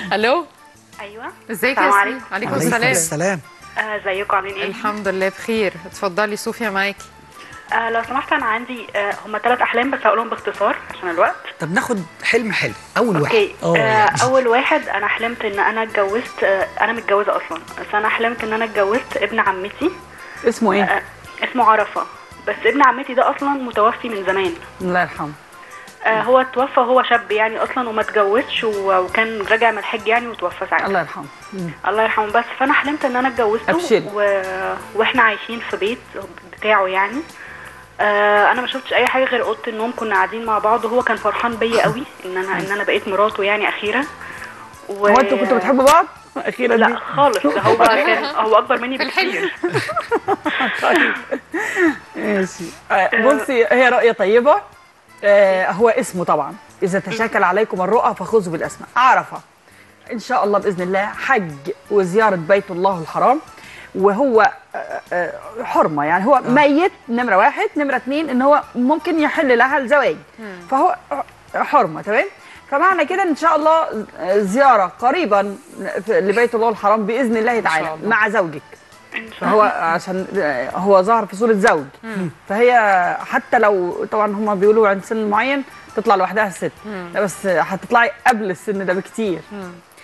الو ايوه ازيك السلام يا عليكم. ياسمين عليكم عليكم السلام السلام آه، ازيكم عاملين ايه؟ الحمد لله بخير اتفضلي صوفيا معاكي آه لو سمحت انا عندي آه هم ثلاث احلام بس هقولهم باختصار عشان الوقت طب ناخد حلم حلم اول واحد اوكي اه آه يعني. اول واحد انا حلمت ان انا اتجوزت آه انا متجوزه اصلا بس انا حلمت ان انا اتجوزت ابن عمتي اسمه ايه؟ آه اسمه عرفه بس ابن عمتي ده اصلا متوفي من زمان الله يرحمه آه هو توفى وهو شاب يعني اصلا وما اتجوزش و- وكان راجع من الحج يعني وتوفى ساعتها الله يرحمه مم. الله يرحمه بس فانا حلمت ان انا اتجوزته أبشري. و... واحنا عايشين في بيت بتاعه يعني آه انا ما شفتش اي حاجه غير اوضه النوم كنا قاعدين مع بعض وهو كان فرحان بيا قوي ان انا ان انا بقيت مراته يعني اخيرا و... هو انتوا كنتوا بتحبوا بعض؟ اخيرا لا دي خالص ده هو كان هو اكبر مني في الحلم. بكتير طيب ماشي آه، بصي هي رؤية طيبة آه، هو اسمه طبعا إذا تشاكل عليكم الرؤى فخذوا بالأسماء عرفة إن شاء الله بإذن الله حج وزيارة بيت الله الحرام وهو آه، آه، حرمة يعني هو ميت نمرة واحد نمرة اتنين إن هو ممكن يحل لها الزواج فهو حرمة تمام فمعنى كده ان شاء الله زياره قريبا لبيت الله الحرام باذن الله تعالى الله. مع زوجك ان شاء فهو عشان هو ظهر في صورة زوج فهي حتى لو طبعا هم بيقولوا عند سن معين تطلع لوحدها الست لا بس هتطلعي قبل السن ده بكتير